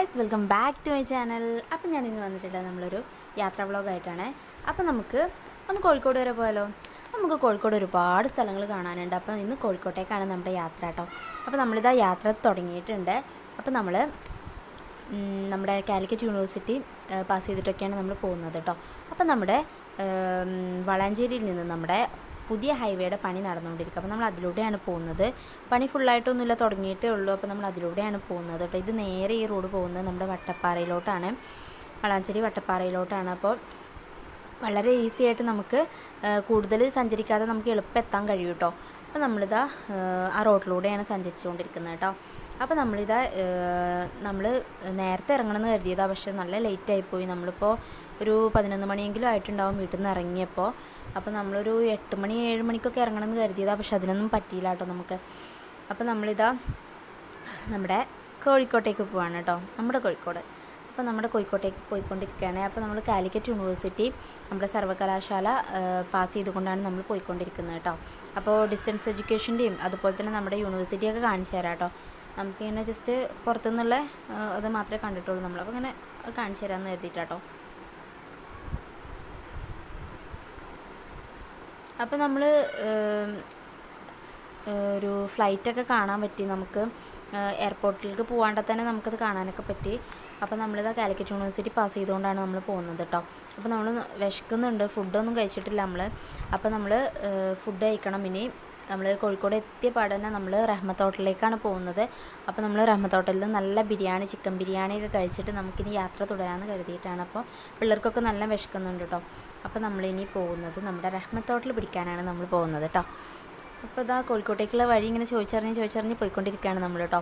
guys welcome back to my channel അപ്പം ഞാൻ ഇന്ന് വന്നിട്ടുള്ളത് നമ്മളൊരു യാത്രാ വ്ളോഗായിട്ടാണ് അപ്പം നമുക്ക് ഒന്ന് കോഴിക്കോട് വരെ പോയാലോ നമുക്ക് കോഴിക്കോട് ഒരുപാട് സ്ഥലങ്ങൾ കാണാനുണ്ട് അപ്പം ഇന്ന് കോഴിക്കോട്ടേക്കാണ് നമ്മുടെ യാത്ര കേട്ടോ അപ്പോൾ നമ്മളിതാ യാത്ര തുടങ്ങിയിട്ടുണ്ട് അപ്പം നമ്മൾ നമ്മുടെ കാലിക്കറ്റ് യൂണിവേഴ്സിറ്റി പാസ് ചെയ്തിട്ടൊക്കെയാണ് നമ്മൾ പോകുന്നത് കേട്ടോ അപ്പം നമ്മുടെ ഉം, വളാഞ്ചേരിയിൽ നിന്ന് നമ്മുടെ പുതിയ ഹൈവേയുടെ പണി നടന്നുകൊണ്ടിരിക്കുക അപ്പോൾ നമ്മൾ അതിലൂടെയാണ് പോകുന്നത് പണി ഫുള്ളായിട്ടൊന്നുമില്ല തുടങ്ങിയിട്ടേ ഉള്ളൂ അപ്പോൾ നമ്മൾ അതിലൂടെയാണ് പോകുന്നത് കേട്ടോ ഇത് നേരെ ഈ റോഡ് പോകുന്നത് നമ്മുടെ വട്ടപ്പാറയിലോട്ടാണ് വളാഞ്ചേരി വട്ടപ്പാറയിലോട്ടാണ് അപ്പോൾ വളരെ ഈസി ആയിട്ട് നമുക്ക് ആ, കൂടുതൽ സഞ്ചരിക്കാതെ നമുക്ക് എളുപ്പം എത്താൻ കഴിയും കേട്ടോ അപ്പോൾ നമ്മളിതാ ആ, ആ റോഡിലൂടെയാണ് സഞ്ചരിച്ചുകൊണ്ടിരിക്കുന്നത് കേട്ടോ അപ്പോൾ നമ്മളിതാ നമ്മൾ നേരത്തെ ഇറങ്ങണമെന്ന് കരുതിയതാണ് പക്ഷേ നല്ല ലേറ്റ് ആയിപ്പോയി നമ്മളിപ്പോൾ ഒരു പതിനൊന്ന് മണിയെങ്കിലും ആയിട്ടുണ്ടാവും വീട്ടിൽ നിന്ന് ഇറങ്ങിയപ്പോൾ അപ്പോൾ നമ്മളൊരു എട്ട് മണി ഏഴ് മണിക്കൊക്കെ ഇറങ്ങണമെന്ന് കരുതിയതാണ് പക്ഷെ അതിനൊന്നും പറ്റിയില്ല കേട്ടോ നമുക്ക് അപ്പോൾ നമ്മളിതാ നമ്മുടെ കോഴിക്കോട്ടേക്ക് പോവാണ് കേട്ടോ നമ്മുടെ കോഴിക്കോട് അപ്പോൾ നമ്മുടെ കോഴിക്കോട്ടേക്ക് പോയിക്കൊണ്ടിരിക്കുകയാണ് അപ്പോൾ നമ്മൾ കാലിക്കറ്റ് യൂണിവേഴ്സിറ്റി നമ്മുടെ സർവകലാശാല പാസ് ചെയ്തുകൊണ്ടാണ് നമ്മൾ പോയിക്കൊണ്ടിരിക്കുന്നത് കേട്ടോ അപ്പോൾ ഡിസ്റ്റൻസ് എഡ്യൂക്കേഷൻ്റെയും അതുപോലെ തന്നെ നമ്മുടെ യൂണിവേഴ്സിറ്റിയൊക്കെ കാണിച്ചു തരാം കേട്ടോ നമുക്കിങ്ങനെ ജസ്റ്റ് പുറത്തുനിന്നുള്ള ആ, അത് മാത്രമേ കണ്ടിട്ടുള്ളൂ നമ്മൾ അപ്പോൾ ഇങ്ങനെ കാണിച്ചു തരാമെന്ന് കരുതിയിട്ടാട്ടോ അപ്പോൾ നമ്മൾ ഒരു ഫ്ലൈറ്റൊക്കെ കാണാൻ പറ്റി നമുക്ക് എയർപോർട്ടിലേക്ക് പോകാണ്ട് തന്നെ നമുക്കത് കാണാനൊക്കെ പറ്റി അപ്പോൾ നമ്മളിത് കാലിക്കറ്റ് യൂണിവേഴ്സിറ്റി പാസ് ചെയ്തുകൊണ്ടാണ് നമ്മൾ പോകുന്നത് കേട്ടോ അപ്പോൾ നമ്മൾ വിശക്കുന്നുണ്ട് ഫുഡൊന്നും കഴിച്ചിട്ടില്ല നമ്മൾ അപ്പോൾ നമ്മൾ ഫുഡ് കഴിക്കണം ഇനി നമ്മൾ കോഴിക്കോട് എത്തിയ പാടെ തന്നെ നമ്മൾ റഹ്മത്ത് ഹോട്ടലിലേക്കാണ് പോകുന്നത് അപ്പോൾ നമ്മൾ റഹ്മത്ത് ഹോട്ടലിൽ നല്ല ബിരിയാണി ചിക്കൻ ബിരിയാണിയൊക്കെ കഴിച്ചിട്ട് നമുക്കിനി യാത്ര തുടരാമെന്ന് കരുതിയിട്ടാണ് അപ്പോൾ പിള്ളേർക്കൊക്കെ നല്ല വിശക്കുന്നുണ്ട് കേട്ടോ അപ്പോൾ നമ്മളിനി പോകുന്നത് നമ്മുടെ റഹ്മത്ത് ഹോട്ടൽ പിടിക്കാനാണ് നമ്മൾ പോകുന്നത് കേട്ടോ അപ്പോൾ ഇതാ കോഴിക്കോട്ടേക്കുള്ള വഴി ഇങ്ങനെ ചോദിച്ചറിഞ്ഞ് ചോദിച്ചറിഞ്ഞ് പോയിക്കൊണ്ടിരിക്കുകയാണ് നമ്മൾ കേട്ടോ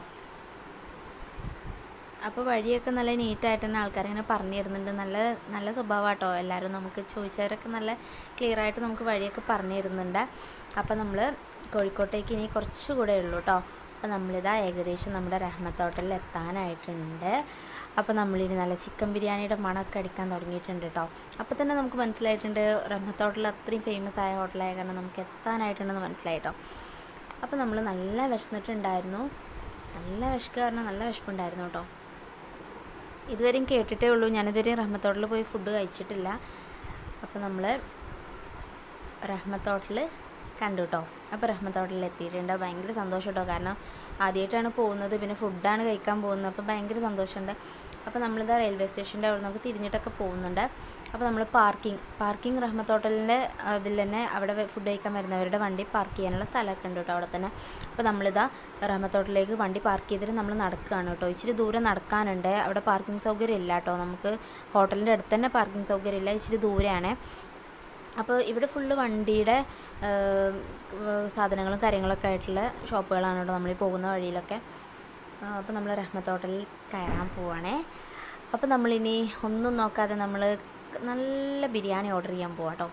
അപ്പോൾ വഴിയൊക്കെ നല്ല നീറ്റായിട്ട് തന്നെ ആൾക്കാരിങ്ങനെ പറഞ്ഞു തരുന്നുണ്ട് നല്ല നല്ല സ്വഭാവം കേട്ടോ എല്ലാവരും നമുക്ക് ചോദിച്ചവരൊക്കെ നല്ല ക്ലിയർ ആയിട്ട് നമുക്ക് വഴിയൊക്കെ പറഞ്ഞു തരുന്നുണ്ട് അപ്പോൾ നമ്മൾ കോഴിക്കോട്ടേക്ക് ഇനി കുറച്ചുകൂടെ ഉള്ളൂ കേട്ടോ അപ്പോൾ നമ്മളിതാ ഏകദേശം നമ്മുടെ റഹ്മത്ത് ഹോട്ടലിൽ എത്താനായിട്ടുണ്ട് അപ്പോൾ നമ്മളിനി നല്ല ചിക്കൻ ബിരിയാണിയുടെ മണമൊക്കെ അടിക്കാൻ തുടങ്ങിയിട്ടുണ്ട് കേട്ടോ അപ്പോൾ തന്നെ നമുക്ക് മനസ്സിലായിട്ടുണ്ട് റഹ്മത്ത് ഹോട്ടൽ അത്രയും ഫേമസ് ആയ ഹോട്ടലായ കാരണം നമുക്ക് എത്താനായിട്ടുണ്ടെന്ന് മനസ്സിലായി കേട്ടോ അപ്പോൾ നമ്മൾ നല്ല വിശന്നിട്ടുണ്ടായിരുന്നു നല്ല വിശക്കുക കാരണം നല്ല വിശപ്പുണ്ടായിരുന്നു കേട്ടോ ഇതുവരെയും കേട്ടിട്ടേ ഉള്ളൂ ഞാനിതുവരെയും റഹ്മത്ത് ഹോട്ടലിൽ പോയി ഫുഡ് കഴിച്ചിട്ടില്ല അപ്പോൾ നമ്മൾ റഹ്മത്ത് ഹോട്ടൽ കണ്ടു കേട്ടോ അപ്പോൾ റഹ്മത്ത് ഹോട്ടലിൽ എത്തിയിട്ടുണ്ട് ഭയങ്കര സന്തോഷം കേട്ടോ കാരണം ആദ്യമായിട്ടാണ് പോകുന്നത് പിന്നെ ഫുഡാണ് കഴിക്കാൻ പോകുന്നത് അപ്പോൾ ഭയങ്കര സന്തോഷമുണ്ട് അപ്പോൾ നമ്മളിതാ റെയിൽവേ സ്റ്റേഷൻ്റെ അവിടെ നമുക്ക് തിരിഞ്ഞിട്ടൊക്കെ പോകുന്നുണ്ട് അപ്പോൾ നമ്മൾ പാർക്കിംഗ് പാർക്കിംഗ് റഹ്മത്ത് ഹോട്ടലിൻ്റെ അതിൽ തന്നെ അവിടെ ഫുഡ് കഴിക്കാൻ വരുന്നവരുടെ വണ്ടി പാർക്ക് ചെയ്യാനുള്ള സ്ഥലമൊക്കെ ഉണ്ട് കേട്ടോ അവിടെ തന്നെ അപ്പോൾ നമ്മളിതാ റഹ്മത്ത് ഹോട്ടലിലേക്ക് വണ്ടി പാർക്ക് ചെയ്തിട്ട് നമ്മൾ നടക്കുകയാണ് കേട്ടോ ഇച്ചിരി ദൂരം നടക്കാനുണ്ട് അവിടെ പാർക്കിംഗ് സൗകര്യം ഇല്ല കേട്ടോ നമുക്ക് ഹോട്ടലിൻ്റെ അടുത്ത് തന്നെ പാർക്കിംഗ് സൗകര്യം ഇല്ല ഇച്ചിരി ദൂരെയാണ് അപ്പോൾ ഇവിടെ ഫുള്ള് വണ്ടിയുടെ ഏം, ഏർ, സാധനങ്ങളും കാര്യങ്ങളൊക്കെ ആയിട്ടുള്ള ഷോപ്പുകളാണ് കേട്ടോ നമ്മൾ ഈ പോകുന്ന വഴിയിലൊക്കെ ആ, അപ്പോൾ നമ്മൾ റഹ്മത്ത് ഹോട്ടലിൽ കയറാൻ പോവാണേ അപ്പോൾ നമ്മളിനി ഒന്നും നോക്കാതെ നമ്മൾ നല്ല ബിരിയാണി ഓർഡർ ചെയ്യാൻ പോവാം കേട്ടോ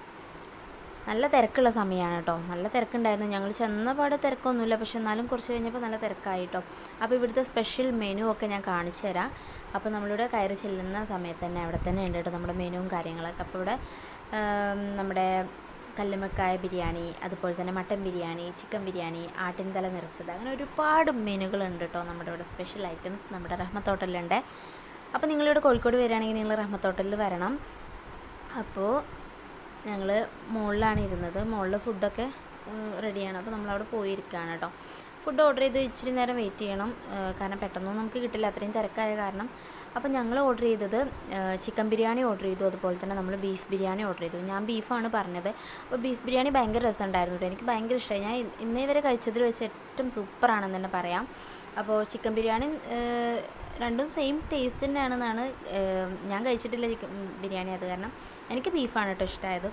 നല്ല തിരക്കുള്ള സമയമാണ് കേട്ടോ നല്ല തിരക്കുണ്ടായിരുന്നു ഞങ്ങൾ ചെന്ന പാടെ തിരക്കൊന്നുമില്ല പക്ഷെ എന്നാലും കുറച്ച് കഴിഞ്ഞപ്പോൾ നല്ല തിരക്കായി കേട്ടോ അപ്പോൾ ഇവിടുത്തെ സ്പെഷ്യൽ മെനു ഒക്കെ ഞാൻ കാണിച്ചു തരാം അപ്പോൾ നമ്മളിവിടെ കയറി ചെല്ലുന്ന സമയത്ത് തന്നെ അവിടെ തന്നെ ഉണ്ട് കേട്ടോ നമ്മുടെ മെനുവും കാര്യങ്ങളൊക്കെ അപ്പോൾ ഇവിടെ ആം, നമ്മുടെ കല്ലുമക്കായ ബിരിയാണി അതുപോലെ തന്നെ മട്ടൻ ബിരിയാണി ചിക്കൻ ബിരിയാണി ആട്ടിൻ തല നിറച്ചത് അങ്ങനെ ഒരുപാട് മെനുകളുണ്ട് കേട്ടോ നമ്മുടെ ഇവിടെ സ്പെഷ്യൽ ഐറ്റംസ് നമ്മുടെ റഹ്മത്ത് ഹോട്ടലിലുണ്ട് അപ്പോൾ നിങ്ങളിവിടെ കോഴിക്കോട് വരികയാണെങ്കിൽ നിങ്ങൾ റഹ്മത്ത് ഹോട്ടലിൽ വരണം അപ്പോൾ ഞങ്ങൾ മുകളിലാണ് ഇരുന്നത് മുകളിൽ ഫുഡൊക്കെ റെഡിയാണ് അപ്പോൾ നമ്മളവിടെ പോയിരിക്കുകയാണ് കേട്ടോ ഫുഡ് ഓർഡർ ചെയ്ത് ഇച്ചിരി നേരം വെയിറ്റ് ചെയ്യണം ഏഹ് കാരണം പെട്ടെന്നൊന്നും നമുക്ക് കിട്ടില്ല അത്രയും തിരക്കായ കാരണം അപ്പോൾ ഞങ്ങൾ ഓർഡർ ചെയ്തത് ചിക്കൻ ബിരിയാണി ഓർഡർ ചെയ്തു അതുപോലെ തന്നെ നമ്മൾ ബീഫ് ബിരിയാണി ഓർഡർ ചെയ്തു ഞാൻ ബീഫാണ് പറഞ്ഞത് അപ്പോൾ ബീഫ് ബിരിയാണി ഭയങ്കര രസമുണ്ടായിരുന്നു കേട്ടോ എനിക്ക് ഭയങ്കര ഇഷ്ടമായി ഞാൻ ഇ- ഇന്നേ വരെ കഴിച്ചതിൽ വെച്ച് ഏറ്റവും സൂപ്പറാണെന്ന് തന്നെ പറയാം അപ്പോൾ ചിക്കൻ ബിരിയാണി ഏഹ്, രണ്ടും സെയിം ടേസ്റ്റ് തന്നെയാണെന്നാണ് ഏഹ്, ഞാൻ കഴിച്ചിട്ടില്ല ചിക്കൻ ബിരിയാണി അത് കാരണം എനിക്ക് ബീഫാണ് കേട്ടോ ഇഷ്ടമായത്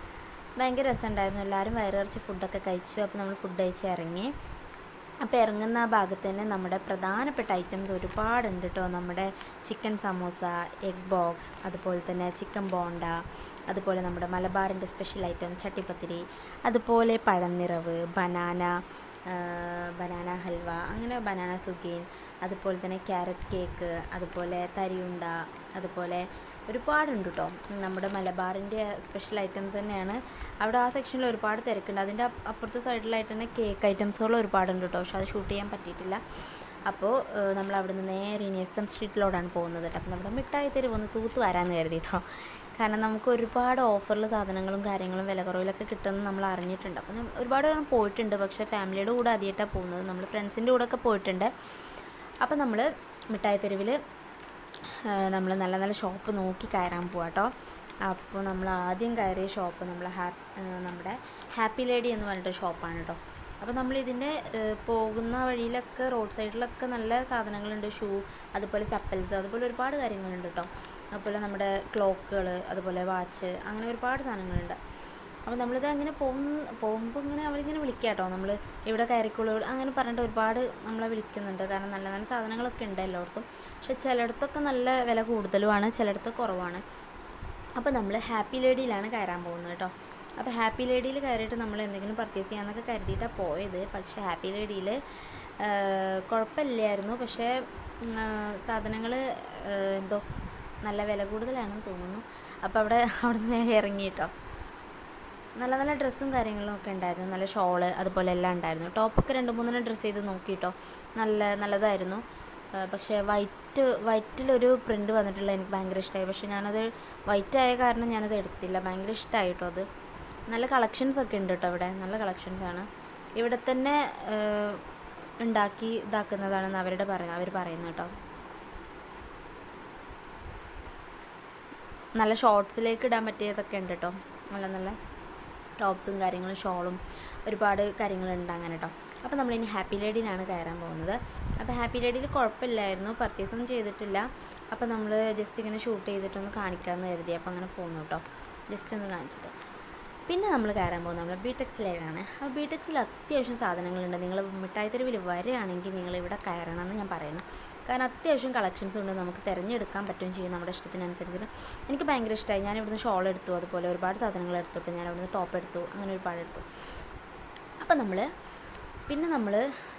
ഭയങ്കര രസമുണ്ടായിരുന്നു എല്ലാവരും വയറിറച്ച് ഫുഡൊക്കെ കഴിച്ചു അപ്പോൾ നമ്മൾ ഫുഡ് കഴിച്ച് ഇറങ്ങി അപ്പോൾ ഇറങ്ങുന്ന ആ ഭാഗത്ത് തന്നെ നമ്മുടെ പ്രധാനപ്പെട്ട ഐറ്റംസ് ഒരുപാടുണ്ട് കേട്ടോ നമ്മുടെ ചിക്കൻ സമോസ എഗ് ബോക്സ് അതുപോലെ തന്നെ ചിക്കൻ ബോണ്ട അതുപോലെ നമ്മുടെ മലബാറിൻ്റെ സ്പെഷ്യൽ ഐറ്റം ചട്ടിപ്പത്തിരി അതുപോലെ പഴനിറവ് ബനാന ബനാന ഹൽവ അങ്ങനെ ബനാന സുഗീൻ അതുപോലെ തന്നെ ക്യാരറ്റ് കേക്ക് അതുപോലെ തരിയുണ്ട അതുപോലെ ഒരുപാടുണ്ട് കേട്ടോ നമ്മുടെ മലബാറിൻ്റെ സ്പെഷ്യൽ ഐറ്റംസ് തന്നെയാണ് അവിടെ ആ സെക്ഷനിൽ ഒരുപാട് തിരക്കുണ്ട് അതിൻ്റെ അപ്പ- അപ്പുറത്തെ സൈഡിലായിട്ട് തന്നെ കേക്ക് ഐറ്റംസുകൾ ഒരുപാടുണ്ട് കേട്ടോ പക്ഷെ അത് ഷൂട്ട് ചെയ്യാൻ പറ്റിയിട്ടില്ല അപ്പോൾ നമ്മൾ അവിടെ നിന്ന് നേരെ ഇനി എസ് എം സ്ട്രീറ്റിലോട്ടാണ് പോകുന്നത് കേട്ടോ അപ്പോൾ നമ്മുടെ മിഠായി തെരുവ് ഒന്ന് തൂത്ത് വരാമെന്ന് കരുതി കേട്ടോ കാരണം നമുക്ക് ഒരുപാട് ഓഫറിൽ സാധനങ്ങളും കാര്യങ്ങളും വില കുറവിലൊക്കെ കിട്ടുമെന്ന് നമ്മൾ അറിഞ്ഞിട്ടുണ്ട് അപ്പം ഞാൻ ഒരുപാട് തവണ പോയിട്ടുണ്ട് പക്ഷേ ഫാമിലിയുടെ കൂടെ ആദ്യമായിട്ടാണ് പോകുന്നത് നമ്മൾ ഫ്രണ്ട്സിൻ്റെ കൂടെ ഒക്കെ പോയിട്ടുണ്ട് അപ്പം നമ്മൾ മിഠായി തെരുവിൽ നമ്മൾ നല്ല നല്ല ഷോപ്പ് നോക്കി കയറാൻ പോവാം കേട്ടോ അപ്പോൾ നമ്മൾ ആദ്യം കയറിയ ഷോപ്പ് നമ്മൾ ഹാപ്പി നമ്മുടെ ഹാപ്പി ലേഡി എന്ന് പറഞ്ഞിട്ട് ഷോപ്പാണ് കേട്ടോ അപ്പോൾ നമ്മൾ ഇതിൻ്റെ പോകുന്ന വഴിയിലൊക്കെ റോഡ് സൈഡിലൊക്കെ നല്ല സാധനങ്ങളുണ്ട് ഷൂ അതുപോലെ ചപ്പൽസ് അതുപോലെ ഒരുപാട് കാര്യങ്ങളുണ്ട് കേട്ടോ അതുപോലെ നമ്മുടെ ക്ലോക്കുകൾ അതുപോലെ വാച്ച് അങ്ങനെ ഒരുപാട് സാധനങ്ങളുണ്ട് അപ്പോൾ നമ്മളിത് അങ്ങനെ പോകുന്ന പോകുമ്പോൾ ഇങ്ങനെ അവരിങ്ങനെ വിളിക്കുക കേട്ടോ നമ്മൾ ഇവിടെ കയറിക്കോളൂ അങ്ങനെ പറഞ്ഞിട്ട് ഒരുപാട് നമ്മളെ വിളിക്കുന്നുണ്ട് കാരണം നല്ല നല്ല സാധനങ്ങളൊക്കെ ഉണ്ട് എല്ലായിടത്തും പക്ഷെ ചിലയിടത്തൊക്കെ നല്ല വില കൂടുതലുമാണ് ചിലയിടത്ത് കുറവാണ് അപ്പോൾ നമ്മൾ ഹാപ്പി ലേഡിയിലാണ് കയറാൻ പോകുന്നത് കേട്ടോ അപ്പോൾ ഹാപ്പി ലേഡിയിൽ കയറിയിട്ട് നമ്മൾ എന്തെങ്കിലും പർച്ചേസ് ചെയ്യാമെന്നൊക്കെ കരുതിയിട്ടാണ് പോയത് പക്ഷേ ഹാപ്പി ലേഡിയിൽ കുഴപ്പമില്ലായിരുന്നു പക്ഷേ സാധനങ്ങൾ എന്തോ നല്ല വില കൂടുതലാണെന്ന് തോന്നുന്നു അപ്പോൾ അവിടെ അവിടെ നിന്ന് വേഗം ഇറങ്ങി കേട്ടോ നല്ല നല്ല ഡ്രസ്സും കാര്യങ്ങളും ഒക്കെ ഉണ്ടായിരുന്നു നല്ല ഷോള് അതുപോലെ എല്ലാം ഉണ്ടായിരുന്നു ടോപ്പൊക്കെ രണ്ട് മൂന്നെണ്ണം ഡ്രസ്സ് ചെയ്ത് നോക്കിയിട്ടോ നല്ല നല്ലതായിരുന്നു പക്ഷേ വൈറ്റ് വൈറ്റിലൊരു പ്രിൻ്റ് വന്നിട്ടുള്ള എനിക്ക് ഭയങ്കര ഇഷ്ടമായി പക്ഷേ ഞാനത് വൈറ്റ് ആയ കാരണം ഞാനത് എടുത്തില്ല ഭയങ്കര ഇഷ്ടമായിട്ടോ അത് നല്ല കളക്ഷൻസ് ഒക്കെ ഉണ്ട് കേട്ടോ ഇവിടെ നല്ല കളക്ഷൻസ് ആണ് ഇവിടെ തന്നെ ഉണ്ടാക്കി ഇതാക്കുന്നതാണെന്ന് അവരുടെ പറയുന്നത് അവർ പറയുന്നത് കേട്ടോ നല്ല ഷോർട്സിലേക്ക് ഇടാൻ പറ്റിയതൊക്കെ ഉണ്ട് കേട്ടോ നല്ല നല്ല ടോപ്സും കാര്യങ്ങളും ഷോളും ഒരുപാട് കാര്യങ്ങളുണ്ട് അങ്ങനെ കേട്ടോ അപ്പോൾ നമ്മളിനി ഹാപ്പി ലേഡിയിലാണ് കയറാൻ പോകുന്നത് അപ്പോൾ ഹാപ്പി ലേഡിയിൽ കുഴപ്പമില്ലായിരുന്നു പർച്ചേസൊന്നും ചെയ്തിട്ടില്ല അപ്പോൾ നമ്മൾ ജസ്റ്റ് ഇങ്ങനെ ഷൂട്ട് ചെയ്തിട്ടൊന്ന് കാണിക്കാമെന്ന് കരുതി അപ്പോൾ അങ്ങനെ പോകുന്നു കേട്ടോ ജസ്റ്റ് ഒന്ന് കാണിച്ചിട്ട് പിന്നെ നമ്മൾ കയറാൻ പോകുന്നത് നമ്മൾ ബി ടെക്സിലാണ് ആ ബി ടെക്സിൽ അത്യാവശ്യം സാധനങ്ങളുണ്ട് നിങ്ങൾ മിഠായി തെരുവിൽ വരികയാണെങ്കിൽ നിങ്ങൾ ഇവിടെ കയറണം എന്ന് ഞാൻ പറയുന്നു കാരണം അത്യാവശ്യം കളക്ഷൻസ് ഉണ്ട് നമുക്ക് തിരഞ്ഞെടുക്കാൻ പറ്റുകയും ചെയ്യും നമ്മുടെ ഇഷ്ടത്തിനനുസരിച്ചിട്ട് എനിക്ക് ഭയങ്കര ഇഷ്ടമായി ഞാൻ ഇവിടുന്ന് ഷോൾ എടുത്തു അതുപോലെ ഒരുപാട് സാധനങ്ങൾ എടുത്തിട്ട് ഞാൻ ഇവിടുന്ന് ടോപ്പ് എടുത്തു അങ്ങനെ ഒരുപാട് എടുത്തു അപ്പം നമ്മൾ പിന്നെ നമ്മൾ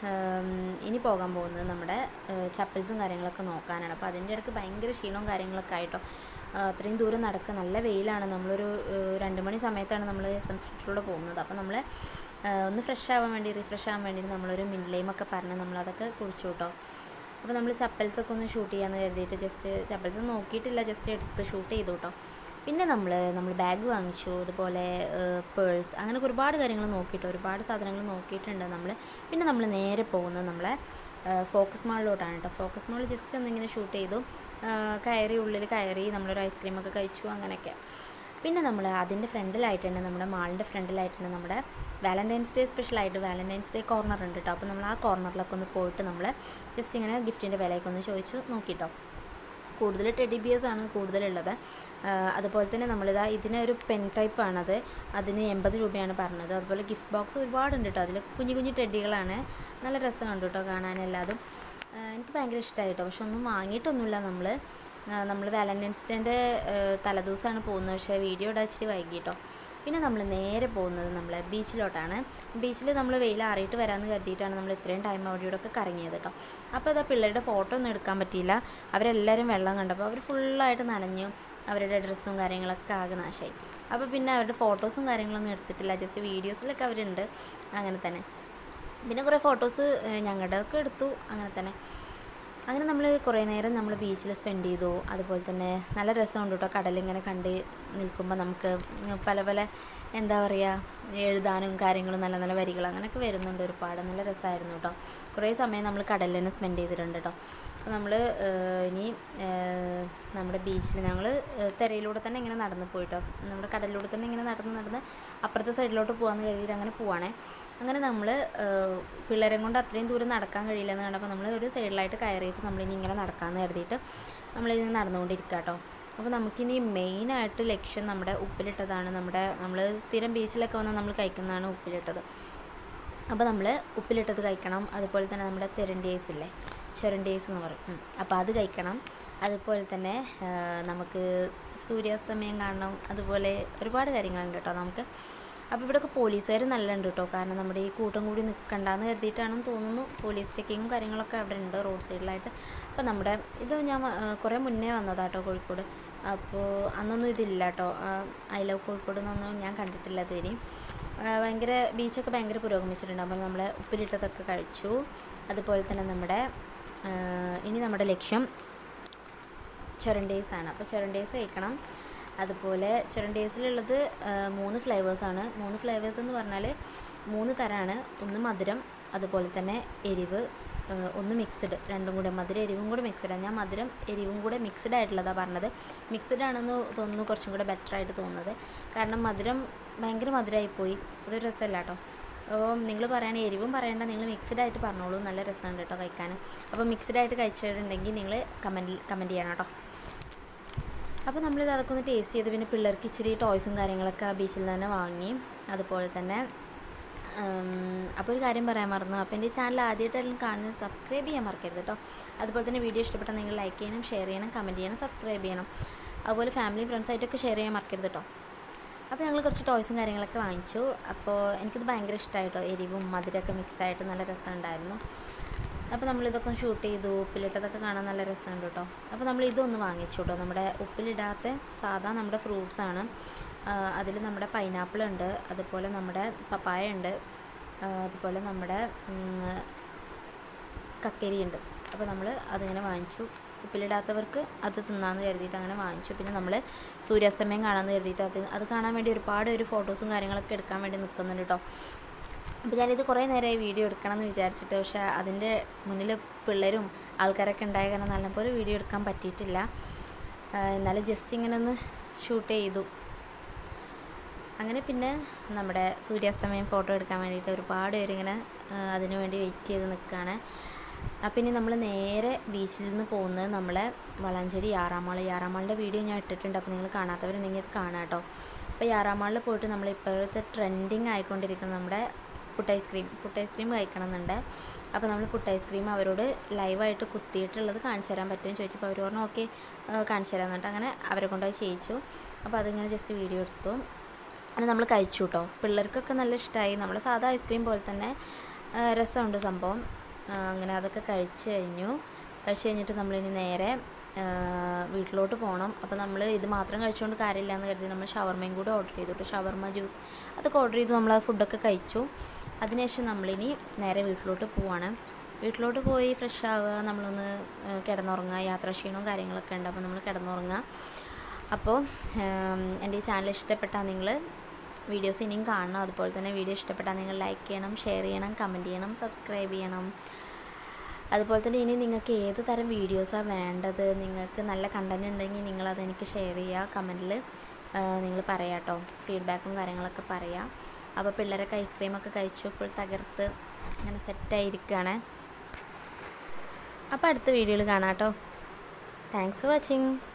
ഇനി പോകാൻ പോകുന്നത് നമ്മുടെ ചപ്പൽസും കാര്യങ്ങളൊക്കെ നോക്കാനാണ് അപ്പോൾ അതിൻ്റെ ഇടയ്ക്ക് ഭയങ്കര ക്ഷീണവും കാര്യങ്ങളൊക്കെ ആയിട്ടോ അത്രയും ദൂരം നടക്കുക നല്ല വെയിലാണ് നമ്മളൊരു രണ്ട് മണി സമയത്താണ് നമ്മൾ എസ് എം സ്ട്രീറ്റിലൂടെ പോകുന്നത് അപ്പോൾ നമ്മൾ ഒന്ന് ഫ്രഷ് ആവാൻ വേണ്ടി റിഫ്രഷ് ആവാൻ വേണ്ടി നമ്മളൊരു മിൻലൈമൊക്കെ പറഞ്ഞ് നമ്മളതൊക്കെ കുടിച്ചു കേട്ടോ അപ്പോൾ നമ്മൾ ചപ്പൽസൊക്കെ ഒന്ന് ഷൂട്ട് ചെയ്യാമെന്ന് കരുതിയിട്ട് ജസ്റ്റ് ചപ്പൽസ് നോക്കിയിട്ടില്ല ജസ്റ്റ് എടുത്ത് ഷൂട്ട് ചെയ്തു കേട്ടോ പിന്നെ നമ്മൾ നമ്മൾ ബാഗ് വാങ്ങിച്ചു അതുപോലെ പേഴ്സ് അങ്ങനെ ഒരുപാട് കാര്യങ്ങൾ നോക്കിയിട്ട് ഒരുപാട് സാധനങ്ങൾ നോക്കിയിട്ടുണ്ട് നമ്മൾ പിന്നെ നമ്മൾ നേരെ പോകുന്നത് നമ്മളെ ഫോക്കസ് മാളിലോട്ടാണ് കേട്ടോ ഫോക്കസ് മാളിൽ ജസ്റ്റ് ഒന്നിങ്ങനെ ഷൂട്ട് ചെയ്തു കയറി ഉള്ളിൽ കയറി നമ്മളൊരു ഐസ്ക്രീമൊക്കെ കഴിച്ചു അങ്ങനെയൊക്കെ പിന്നെ നമ്മൾ അതിൻ്റെ ഫ്രണ്ടിലായിട്ട് തന്നെ നമ്മുടെ മാളിൻ്റെ ഫ്രണ്ടിലായിട്ട് തന്നെ നമ്മുടെ വാലൻറ്റൈൻസ് ഡേ സ്പെഷ്യലായിട്ട് വാലൻറ്റൈൻസ് ഡേ കോർണർ ഉണ്ട് കേട്ടോ അപ്പോൾ നമ്മൾ ആ കോർണറിലൊക്കെ ഒന്ന് പോയിട്ട് നമ്മൾ ജസ്റ്റ് ഇങ്ങനെ ഗിഫ്റ്റിൻ്റെ വിലയൊക്കെ ഒന്ന് ചോദിച്ചു നോക്കിട്ടോ കൂടുതൽ ടെഡി ബിയേഴ്സ് ആണ് കൂടുതലുള്ളത് അതുപോലെ തന്നെ നമ്മളിതാ ഇതിന് ഒരു പെൻ ടൈപ്പ് ആണത് അതിന് എൺപത് രൂപയാണ് പറഞ്ഞത് അതുപോലെ ഗിഫ്റ്റ് ബോക്സ് ഒരുപാടുണ്ട് കേട്ടോ അതിൽ കുഞ്ഞു കുഞ്ഞു ടെഡികളാണ് നല്ല രസമുണ്ട് കേട്ടോ കാണാനെല്ലാതും എനിക്ക് ഭയങ്കര ഇഷ്ടമായി കേട്ടോ പക്ഷെ ഒന്നും വാങ്ങിയിട്ടൊന്നുമില്ല നമ്മൾ നമ്മൾ വാലൻറ്റൈൻസ് ഡേൻ്റെ തലേദിവസമാണ് പോകുന്നത് പക്ഷേ വീഡിയോ ഇടാൻ ഇച്ചിരി വൈകി കേട്ടോ പിന്നെ നമ്മൾ നേരെ പോകുന്നത് നമ്മൾ ബീച്ചിലോട്ടാണ് ബീച്ചിൽ നമ്മൾ വെയിൽ ആറിയിട്ട് വരാമെന്ന് കരുതിയിട്ടാണ് നമ്മൾ ഇത്രയും ടൈം അവിടെ ഇവിടെ ഒക്കെ കറങ്ങിയത് കേട്ടോ അപ്പോൾ ഇതാ പിള്ളേരുടെ ഫോട്ടോ ഒന്നും എടുക്കാൻ പറ്റിയില്ല അവരെല്ലാവരും വെള്ളം കണ്ടപ്പോൾ അവർ ഫുള്ളായിട്ട് നനഞ്ഞു അവരുടെ ഡ്രസ്സും കാര്യങ്ങളൊക്കെ ആകെ നാശമായി അപ്പോൾ പിന്നെ അവരുടെ ഫോട്ടോസും കാര്യങ്ങളൊന്നും എടുത്തിട്ടില്ല ജസ്റ്റ് വീഡിയോസിലൊക്കെ അവരുണ്ട് അങ്ങനെ തന്നെ പിന്നെ കുറേ ഫോട്ടോസ് ഞങ്ങളുടെ ഒക്കെ എടുത്തു അങ്ങനെ തന്നെ അങ്ങനെ നമ്മൾ കുറേ നേരം നമ്മൾ ബീച്ചിൽ സ്പെൻഡ് ചെയ്തു അതുപോലെ തന്നെ നല്ല രസമുണ്ട് കേട്ടോ കടലിങ്ങനെ കണ്ട് നിൽക്കുമ്പോൾ നമുക്ക് പല പല എന്താ പറയുക എഴുതാനും കാര്യങ്ങളും നല്ല നല്ല വരികൾ അങ്ങനെയൊക്കെ വരുന്നുണ്ട് ഒരുപാട് നല്ല രസമായിരുന്നു കേട്ടോ കുറേ സമയം നമ്മൾ കടലിൽ തന്നെ സ്പെൻഡ് ചെയ്തിട്ടുണ്ട് കേട്ടോ അപ്പോൾ നമ്മൾ ഇനി നമ്മുടെ ബീച്ചിൽ ഞങ്ങൾ തിരയിലൂടെ തന്നെ ഇങ്ങനെ നടന്ന് പോയിട്ടോ നമ്മുടെ കടലിലൂടെ തന്നെ ഇങ്ങനെ നടന്ന് നടന്ന് അപ്പുറത്തെ സൈഡിലോട്ട് പോകാമെന്ന് കരുതിയിട്ട് അങ്ങനെ പോവാണേ അങ്ങനെ നമ്മൾ പിള്ളേരെ കൊണ്ട് അത്രയും ദൂരം നടക്കാൻ കഴിയില്ലെന്ന് കണ്ടപ്പോൾ നമ്മൾ ഒരു സൈഡിലായിട്ട് കയറിയിട്ട് നമ്മളിനി ഇങ്ങനെ നടക്കാമെന്ന് കരുതിയിട്ട് നമ്മളിങ്ങനെ നടന്നുകൊണ്ടിരിക്കുക കേട്ടോ അപ്പോൾ നമുക്കിനി മെയിനായിട്ട് ലക്ഷ്യം നമ്മുടെ ഉപ്പിലിട്ടതാണ് നമ്മുടെ നമ്മൾ സ്ഥിരം ബീച്ചിലൊക്കെ വന്ന് നമ്മൾ കഴിക്കുന്നതാണ് ഉപ്പിലിട്ടത് അപ്പോൾ നമ്മൾ ഉപ്പിലിട്ടത് കഴിക്കണം അതുപോലെ തന്നെ നമ്മുടെ തെരണ്ടേസ് ഇല്ലേ ചുരണ്ടേസ് എന്ന് പറയും അപ്പോൾ അത് കഴിക്കണം അതുപോലെ തന്നെ നമുക്ക് സൂര്യാസ്തമയം കാണണം അതുപോലെ ഒരുപാട് കാര്യങ്ങളുണ്ട് കേട്ടോ നമുക്ക് അപ്പോൾ ഇവിടെയൊക്കെ പോലീസുകാർ നല്ല ഉണ്ട് കേട്ടോ കാരണം നമ്മുടെ ഈ കൂട്ടം കൂടി നിൽക്കണ്ടെന്ന് കരുതിയിട്ടാണെന്ന് തോന്നുന്നു പോലീസ് ചെക്കിങ്ങും കാര്യങ്ങളൊക്കെ അവിടെ ഉണ്ട് റോഡ് സൈഡിലായിട്ട് അപ്പോൾ നമ്മുടെ ഇത് ഞാൻ കുറേ മുന്നേ വന്നതാട്ടോ കോഴിക്കോട് അപ്പോൾ അന്നൊന്നും ഇതില്ല കേട്ടോ ഐ ലവ് കോഴിക്കോട് എന്നൊന്നും ഞാൻ കണ്ടിട്ടില്ല ഇതുവരെയും ഭയങ്കര ബീച്ചൊക്കെ ഭയങ്കര പുരോഗമിച്ചിട്ടുണ്ട് അപ്പോൾ നമ്മൾ ഉപ്പിലിട്ടതൊക്കെ കഴിച്ചു അതുപോലെ തന്നെ നമ്മുടെ ഇനി നമ്മുടെ ലക്ഷ്യം ചൊരണ്ടേസ് ആണ് അപ്പോൾ ചൊരണ്ടേസ് കഴിക്കണം അതുപോലെ ചൊരണ്ടേസിലുള്ളത് മൂന്ന് ഫ്ലേവേഴ്സാണ് മൂന്ന് ഫ്ലേവേഴ്സ് എന്ന് പറഞ്ഞാൽ മൂന്ന് തരമാണ് ഒന്ന് മധുരം അതുപോലെ തന്നെ എരിവ് ആ, ഒന്ന് മിക്സ്ഡ് രണ്ടും കൂടെ മധുരം എരിവും കൂടെ മിക്സ്ഡാണ് ഞാൻ മധുരം എരിവും കൂടെ മിക്സ്ഡ് ആയിട്ടുള്ളതാണ് പറഞ്ഞത് മിക്സ്ഡ് ആണെന്ന് തോന്നുന്നു കുറച്ചും കൂടെ ബെറ്റർ ആയിട്ട് തോന്നുന്നത് കാരണം മധുരം ഭയങ്കര മധുരമായിപ്പോയി അതൊരു രസമല്ല കേട്ടോ അപ്പോൾ നിങ്ങൾ പറയുകയാണെങ്കിൽ എരിവും പറയണ്ട നിങ്ങൾ മിക്സ്ഡ് ആയിട്ട് പറഞ്ഞോളൂ നല്ല രസമുണ്ട് കേട്ടോ കഴിക്കാൻ അപ്പോൾ മിക്സ്ഡ് ആയിട്ട് കഴിച്ചിട്ടുണ്ടെങ്കിൽ നിങ്ങൾ കമൻറ്റിൽ കമൻറ്റ് ചെയ്യണം കേട്ടോ അപ്പോൾ നമ്മളിത് അതൊക്കെ ഒന്ന് ടേസ്റ്റ് ചെയ്ത് പിന്നെ പിള്ളേർക്ക് ഇച്ചിരി ടോയ്സും കാര്യങ്ങളൊക്കെ ആ ബീച്ചിൽ തന്നെ വാങ്ങി അതുപോലെ തന്നെ ഉം, അപ്പോൾ ഒരു കാര്യം പറയാൻ മറന്നു അപ്പോൾ എൻ്റെ ചാനൽ ആദ്യമായിട്ടായാലും കാണുന്നത് സബ്സ്ക്രൈബ് ചെയ്യാൻ മറക്കരുത് കേട്ടോ അതുപോലെ തന്നെ വീഡിയോ ഇഷ്ടപ്പെട്ടാൽ നിങ്ങൾ ലൈക്ക് ചെയ്യണം ഷെയർ ചെയ്യണം കമൻറ്റ് ചെയ്യണം സബ്സ്ക്രൈബ് ചെയ്യണം അതുപോലെ ഫാമിലി ഫ്രണ്ട്സായിട്ടൊക്കെ ഷെയർ ചെയ്യാൻ മറക്കരുത് കേട്ടോ അപ്പോൾ ഞങ്ങൾ കുറച്ച് ടോയ്സും കാര്യങ്ങളൊക്കെ വാങ്ങിച്ചു അപ്പോൾ എനിക്കിത് ഭയങ്കര ഇഷ്ടമായിട്ടോ എരിവും മധുരമൊക്കെ മിക്സ് ആയിട്ട് നല്ല രസമുണ്ടായിരുന്നു അപ്പോൾ നമ്മളിതൊക്കെ ഷൂട്ട് ചെയ്തു ഉപ്പിലിട്ടതൊക്കെ കാണാൻ നല്ല രസമുണ്ട് കേട്ടോ അപ്പോൾ നമ്മൾ ഇതൊന്ന് വാങ്ങിച്ചു കേട്ടോ നമ്മുടെ ഉപ്പിലിടാത്ത സാധാ നമ്മുടെ ഫ്രൂട്ട്സ് ആണ് അതിൽ നമ്മുടെ പൈനാപ്പിൾ ഉണ്ട് അതുപോലെ നമ്മുടെ പപ്പായ ഉണ്ട് ആ, അതുപോലെ നമ്മുടെ ഉം, കക്കരി ഉണ്ട് അപ്പോൾ നമ്മൾ അതിങ്ങനെ വാങ്ങിച്ചു ഉപ്പിലിടാത്തവർക്ക് അത് തിന്നാന്ന് കരുതിയിട്ട് അങ്ങനെ വാങ്ങിച്ചു പിന്നെ നമ്മൾ സൂര്യാസ്തമയം കാണാമെന്ന് കരുതിയിട്ട് അത് അത് കാണാൻ വേണ്ടി ഒരുപാട് ഒരു ഫോട്ടോസും കാര്യങ്ങളൊക്കെ എടുക്കാൻ വേണ്ടി നിൽക്കുന്നുണ്ട് കേട്ടോ അപ്പോൾ ഞാനിത് കുറേ നേരമായി വീഡിയോ എടുക്കണം എന്ന് വിചാരിച്ചിട്ട് പക്ഷേ അതിൻ്റെ മുന്നിൽ പിള്ളേരും ആൾക്കാരൊക്കെ ഉണ്ടായ കാരണം നല്ലപോലെ വീഡിയോ എടുക്കാൻ പറ്റിയിട്ടില്ല ആ, എന്നാലും ജസ്റ്റ് ഇങ്ങനെ ഒന്ന് ഷൂട്ട് ചെയ്തു അങ്ങനെ പിന്നെ നമ്മുടെ സൂര്യാസ്തമയം ഫോട്ടോ എടുക്കാൻ വേണ്ടിയിട്ട് ഒരുപാട് പേരിങ്ങനെ ആ, അതിനു വേണ്ടി വെയിറ്റ് ചെയ്ത് നിൽക്കുകയാണ് അപ്പം ഇനി നമ്മൾ നേരെ ബീച്ചിൽ നിന്ന് പോകുന്നത് നമ്മളെ വളാഞ്ചേരി യാറാമാൾ യാറാമാളിൻ്റെ വീഡിയോ ഞാൻ ഇട്ടിട്ടുണ്ട് അപ്പോൾ നിങ്ങൾ കാണാത്തവരുണ്ടെങ്കിൽ അത് കാണാം കേട്ടോ അപ്പോൾ യാറാമാളിൽ പോയിട്ട് നമ്മൾ ഇപ്പോഴത്തെ ട്രെൻഡിങ് ആയിക്കൊണ്ടിരിക്കുന്ന നമ്മുടെ പുട്ട് ഐസ്ക്രീം പുട്ട് ഐസ്ക്രീം കഴിക്കണം എന്നുണ്ട് അപ്പോൾ നമ്മൾ പുട്ട് ഐസ്ക്രീം അവരോട് ലൈവായിട്ട് കുത്തിയിട്ടുള്ളത് കാണിച്ചു തരാൻ പറ്റുമെന്ന് ചോദിച്ചപ്പോൾ അവർ പറഞ്ഞു ഓക്കെ കാണിച്ചു തരാമെന്ന് പറഞ്ഞിട്ട് അങ്ങനെ അവരെ കൊണ്ടുപോയി ചെയ്യിച്ചു അപ്പോൾ അതിങ്ങനെ ജസ്റ്റ് വീഡിയോ എടുത്തു അത് നമ്മൾ കഴിച്ചു കേട്ടോ പിള്ളേർക്കൊക്കെ നല്ല ഇഷ്ടമായി നമ്മൾ സാധാ ഐസ്ക്രീം പോലെ തന്നെ ആ, രസമുണ്ട് സംഭവം ആ, അങ്ങനെ അതൊക്കെ കഴിച്ച് കഴിഞ്ഞു കഴിച്ച് കഴിഞ്ഞിട്ട് നമ്മളിനി നേരെ ആ, വീട്ടിലോട്ട് പോകണം അപ്പോൾ നമ്മൾ ഇത് മാത്രം കഴിച്ചുകൊണ്ട് കാര്യമില്ല എന്ന് കരുതി നമ്മൾ ഷവർമയും കൂടെ ഓർഡർ ചെയ്തു കേട്ടോ ഷവർമ ജ്യൂസ് അതൊക്കെ ഓർഡർ ചെയ്തു നമ്മൾ ആ ഫുഡൊക്കെ കഴിച്ചു അതിനുശേഷം നമ്മളിനി നേരെ വീട്ടിലോട്ട് പോവാണ് വീട്ടിലോട്ട് പോയി ഫ്രഷ് ആവുക നമ്മളൊന്ന് ആ, കിടന്നുറങ്ങുക യാത്രാക്ഷീണവും കാര്യങ്ങളൊക്കെ ഉണ്ട് അപ്പോൾ നമ്മൾ കിടന്നുറങ്ങുക അപ്പോൾ ഉം, എൻ്റെ ഈ ചാനൽ ഇഷ്ടപ്പെട്ടാൽ നിങ്ങൾ വീഡിയോസ് ഇനിയും കാണണം അതുപോലെ തന്നെ വീഡിയോ ഇഷ്ടപ്പെട്ടാൽ നിങ്ങൾ ലൈക്ക് ചെയ്യണം ഷെയർ ചെയ്യണം കമൻറ്റ് ചെയ്യണം സബ്സ്ക്രൈബ് ചെയ്യണം അതുപോലെ തന്നെ ഇനി നിങ്ങൾക്ക് ഏത് തരം വീഡിയോസാണ് വേണ്ടത് നിങ്ങൾക്ക് നല്ല കണ്ടൻറ് ഉണ്ടെങ്കിൽ നിങ്ങളത് എനിക്ക് ഷെയർ ചെയ്യുക കമൻറ്റിൽ നിങ്ങൾ പറയാം കേട്ടോ ഫീഡ്ബാക്കും കാര്യങ്ങളൊക്കെ പറയാം അപ്പോൾ പിള്ളേരൊക്കെ ഐസ്ക്രീമൊക്കെ കഴിച്ചു ഫുൾ തകർത്ത് അങ്ങനെ സെറ്റായിരിക്കുകയാണ് അപ്പോൾ അടുത്ത വീഡിയോയിൽ കാണാം കേട്ടോ താങ്ക്സ് ഫോർ വാച്ചിങ്